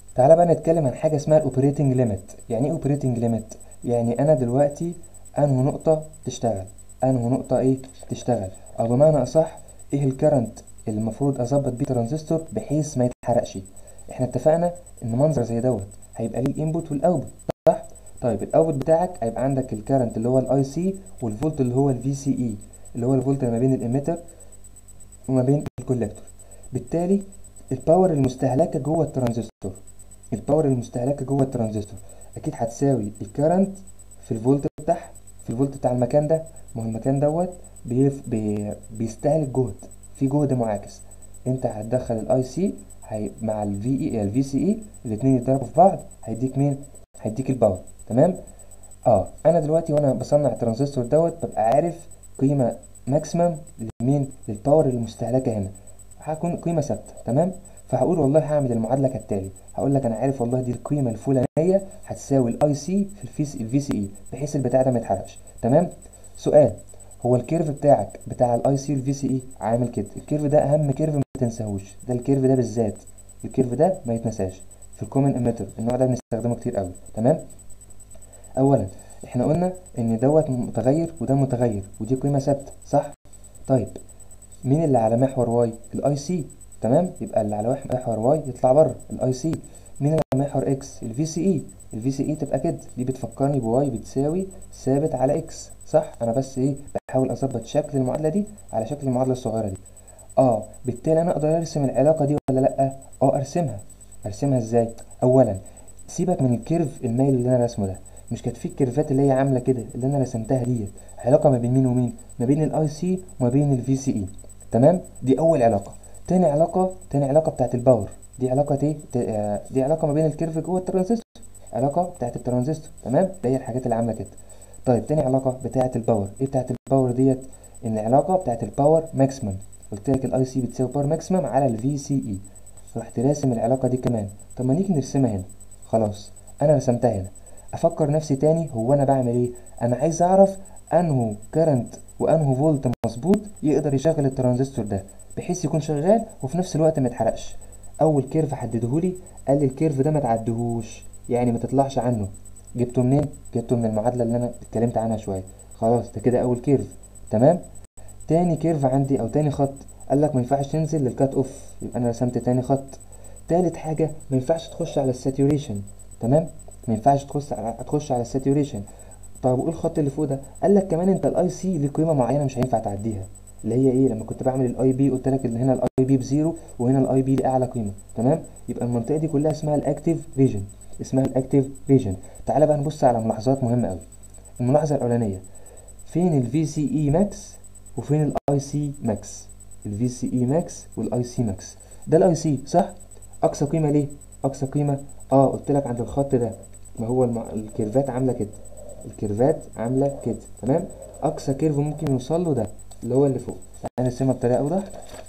تعالى بقى نتكلم عن حاجه اسمها الاوبريتنج ليميت يعني ايه اوبريتنج ليميت يعني انا دلوقتي انه نقطه تشتغل انه نقطه ايه تشتغل او بمعنى اصح ايه الكرنت اللي المفروض اظبط بيه ترانزستور بحيث ما يتحرقش احنا اتفقنا ان منظر زي دوت هيبقى ليه الانبوت والاوتبوت صح طيب الاوتبوت بتاعك هيبقى عندك الكرنت اللي هو الاي سي والفولت اللي هو الفي سي اي اللي هو الفولت ما بين الاميتر وما بين الكولكتور بالتالي الباور المستهلكه جوه الترانزستور الباور المستهلكه جوه الترانزستور اكيد هتساوي الكرنت في الفولت بتاعها في الفولت بتاع المكان ده ما هو المكان دوت بيف بي بيستهلك جهد في جهد معاكس انت هتدخل الاي سي هي مع الفي اي الفي سي اي الاثنين يتضربوا في بعض هيديك مين هيديك الباور تمام اه انا دلوقتي وانا بصنع الترانزستور دوت ببقى عارف قيمه ماكسيمم لمين للباور المستهلكه هنا هكون قيمه ثابته تمام فهقول والله هعمل المعادله كالتالي هقول لك انا عارف والله دي القيمه الفلانيه هتساوي الاي سي في الفي الفي سي اي بحيث البتاع ده ما يتحرقش تمام سؤال هو الكيرف بتاعك بتاع الاي سي والفي سي اي عامل كده الكيرف ده اهم كيرف ما تنساهوش ده الكيرف ده بالذات الكيرف ده ما يتنساش في الكومن اميتر النوع ده بنستخدمه كتير قوي تمام اولا احنا قلنا ان دوت متغير وده متغير ودي قيمه ثابته صح طيب مين اللي على محور واي الاي سي تمام يبقى اللي على محور واي يطلع بره الاي سي مين اللي على محور اكس الفي سي اي الفي سي اي تبقى كده دي بتفكرني بواي بتساوي ثابت على اكس صح انا بس ايه بحاول اظبط شكل المعادله دي على شكل المعادله الصغيره دي اه بالتالي انا اقدر ارسم العلاقه دي ولا لا اه ارسمها ارسمها ازاي اولا سيبك من الكيرف المايل اللي انا رسمه ده مش كانت في الكيرفات اللي هي عامله كده اللي انا رسمتها دي علاقه ما بين مين ومين ما بين الاي سي وما بين الفي سي اي تمام دي اول علاقه تاني علاقه تاني علاقه بتاعت الباور دي علاقه ايه دي علاقه ما بين الكيرف جوه الترانزستور علاقه بتاعت الترانزستور تمام ده هي الحاجات اللي عامله كده طيب تاني علاقه بتاعت الباور ايه بتاعت الباور ديت ان العلاقه بتاعت الباور ماكسيمم قلت لك الاي سي بتساوي باور ماكسيمم على الفي سي اي رحت راسم العلاقه دي كمان طب ما نيجي نرسمها هنا خلاص انا رسمتها هنا افكر نفسي تاني هو انا بعمل ايه انا عايز اعرف انهو كرنت وانهو فولت مظبوط يقدر يشغل الترانزستور ده بحيث يكون شغال وفي نفس الوقت ما يتحرقش اول كيرف حددهولي قال لي الكيرف ده ما تعدهوش يعني ما تطلعش عنه جبته منين جبته من المعادله اللي انا اتكلمت عنها شويه خلاص ده كده اول كيرف تمام تاني كيرف عندي او تاني خط قال لك ما ينفعش تنزل للكات اوف يبقى انا رسمت تاني خط تالت حاجه ما ينفعش تخش على الساتوريشن تمام ما ينفعش تخش على تخش على الساتوريشن طب وايه الخط اللي فوق ده قال لك كمان انت الاي سي ليه قيمه معينه مش هينفع تعديها اللي هي ايه لما كنت بعمل الاي بي قلت لك ان هنا الاي بي بزيرو وهنا الاي بي لاعلى قيمه تمام يبقى المنطقه دي كلها اسمها الاكتيف ريجن اسمها الاكتيف ريجن تعالى بقى نبص على ملاحظات مهمه قوي الملاحظه الاولانيه فين الفي سي اي ماكس وفين الاي سي ماكس الفي سي اي ماكس والاي سي ماكس ده الاي سي صح اقصى قيمه ليه اقصى قيمه اه قلت لك عند الخط ده ما هو الم... الكيرفات عامله كده الكيرفات عامله كده تمام اقصى كيرف ممكن يوصل له ده اللي هو اللي فوق تعالى نرسمها بطريقه اوضح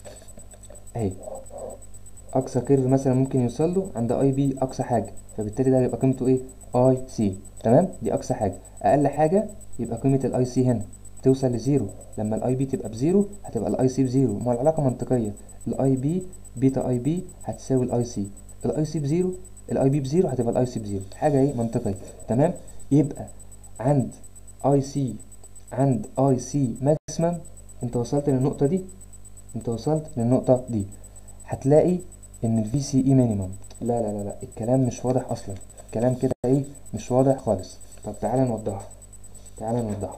اهي اقصى كيرف مثلا ممكن يوصل له عند اي بي اقصى حاجه فبالتالي ده هيبقى قيمته ايه اي سي تمام دي اقصى حاجه اقل حاجه يبقى قيمه الاي سي هنا توصل لزيرو لما الاي بي تبقى بزيرو هتبقى الاي سي بزيرو ما العلاقه منطقيه الاي بي بيتا اي بي هتساوي الاي سي الاي سي بزيرو الاي بي بزيرو هتبقى الاي سي بزيرو حاجه ايه منطقيه تمام يبقى عند اي سي عند اي سي ماكسيمم انت وصلت للنقطه دي انت وصلت للنقطه دي هتلاقي ان الفي سي اي مينيمم لا لا لا لا الكلام مش واضح اصلا الكلام كده ايه مش واضح خالص طب تعالى نوضحها تعالى نوضحها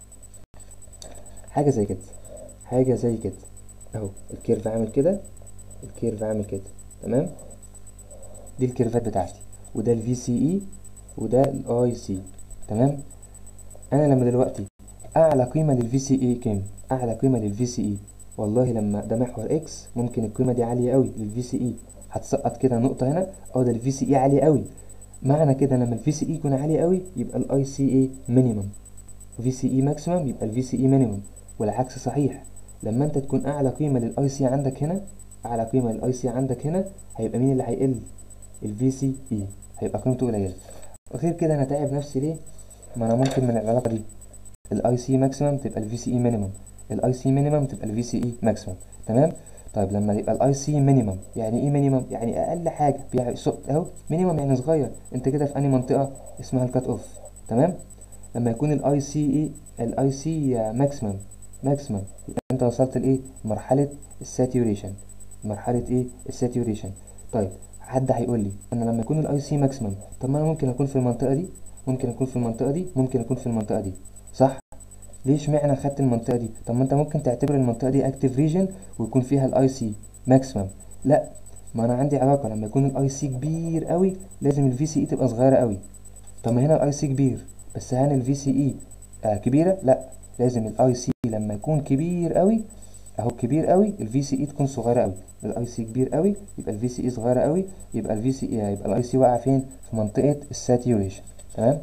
حاجه زي كده حاجه زي كده اهو الكيرف عامل كده الكيرف عامل كده تمام دي الكيرفات بتاعتي وده الفي سي اي وده الاي سي تمام انا لما دلوقتي اعلى قيمه للفي سي اي كام اعلى قيمه للفي سي اي والله لما ده محور اكس ممكن القيمه دي عاليه قوي للفي سي اي هتسقط كده نقطه هنا اه ده الفي سي اي عاليه قوي معنى كده لما الفي سي اي يكون عالي قوي يبقى الاي سي اي مينيمم في سي اي ماكسيمم يبقى الفي سي اي مينيمم والعكس صحيح لما انت تكون اعلى قيمه للاي سي عندك هنا اعلى قيمه للاي سي عندك هنا هيبقى مين اللي هيقل الفي سي اي هيبقى قيمته قليله غير كده انا تعب نفسي ليه ما انا ممكن من العلاقه دي الاي سي ماكسيمم تبقى الفي سي اي مينيمم الاي سي مينيمم تبقى الفي سي اي ماكسيمم تمام طيب لما يبقى الاي سي مينيمم يعني ايه مينيمم يعني اقل حاجه يعني صوت اهو مينيمم يعني صغير انت كده في انهي منطقه اسمها الكات اوف تمام لما يكون الاي سي ايه الاي سي ماكسيمم ماكسيمم يبقى انت وصلت لايه مرحله الساتوريشن مرحله ايه الساتوريشن طيب حد هيقول لي انا لما يكون الاي سي ماكسيمم طب ما انا ممكن اكون في المنطقه دي ممكن اكون في المنطقه دي ممكن اكون في المنطقه دي صح ليش معنى خدت المنطقه دي طب ما انت ممكن تعتبر المنطقه دي اكتيف ريجن ويكون فيها الاي سي ماكسيمم لا ما انا عندي علاقه لما يكون الاي سي كبير قوي لازم الفي سي اي تبقى صغيره قوي طب ما هنا الاي سي كبير بس هل الفي سي اي آه كبيره لا لازم الاي سي لما يكون كبير قوي اهو كبير قوي الفي سي اي تكون صغيره قوي الاي سي كبير قوي يبقى الفي سي اي صغيره قوي يبقى الفي سي اي يبقى الاي سي واقع فين في منطقه الساتيوريشن تمام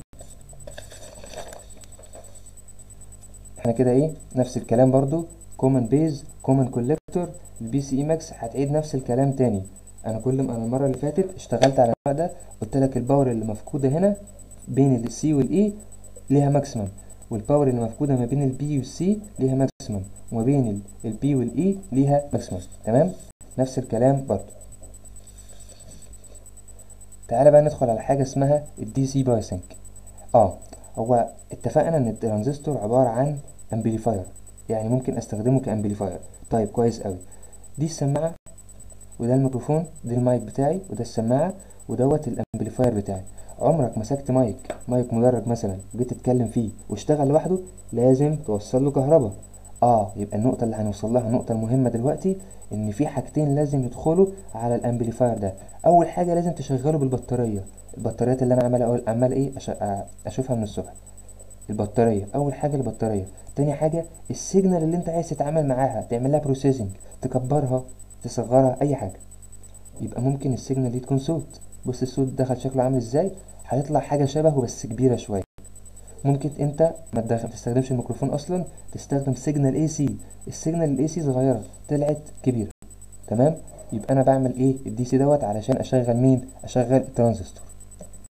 احنا كده ايه نفس الكلام برضو كومن بيز كومن كولكتور البي سي اي ماكس هتعيد نفس الكلام تاني انا كل ما انا المره اللي فاتت اشتغلت على النوع ده قلت لك الباور اللي مفقوده هنا بين السي والاي ليها ماكسيمم والباور اللي مفقوده ما بين البي والسي ليها ماكسيمم وما بين البي والاي ليها ماكسيمم تمام نفس الكلام برضو تعالى بقى ندخل على حاجه اسمها الدي سي بايسنج اه هو اتفقنا ان الترانزستور عباره عن امبليفاير يعني ممكن استخدمه كامبليفاير طيب كويس قوي دي السماعه وده الميكروفون ده المايك بتاعي وده السماعه ودوت الامبليفاير بتاعي عمرك مسكت مايك مايك مدرج مثلا وجيت تتكلم فيه واشتغل لوحده لازم توصل له كهرباء اه يبقى النقطه اللي هنوصل لها النقطه المهمه دلوقتي ان في حاجتين لازم يدخلوا على الامبليفاير ده اول حاجه لازم تشغله بالبطاريه البطاريات اللي انا عمال اقول عمال ايه أش... اشوفها من الصبح البطاريه اول حاجه البطاريه تاني حاجه السيجنال اللي انت عايز تتعامل معاها تعمل لها بروسيسنج تكبرها تصغرها اي حاجه يبقى ممكن السيجنال دي تكون صوت بص الصوت دخل شكله عامل ازاي هيطلع حاجه شبهه بس كبيره شويه ممكن انت ما تستخدمش الميكروفون اصلا تستخدم سيجنال اي سي السيجنال الاي سي صغيره طلعت كبيره تمام يبقى انا بعمل ايه الدي سي دوت علشان اشغل مين اشغل الترانزستور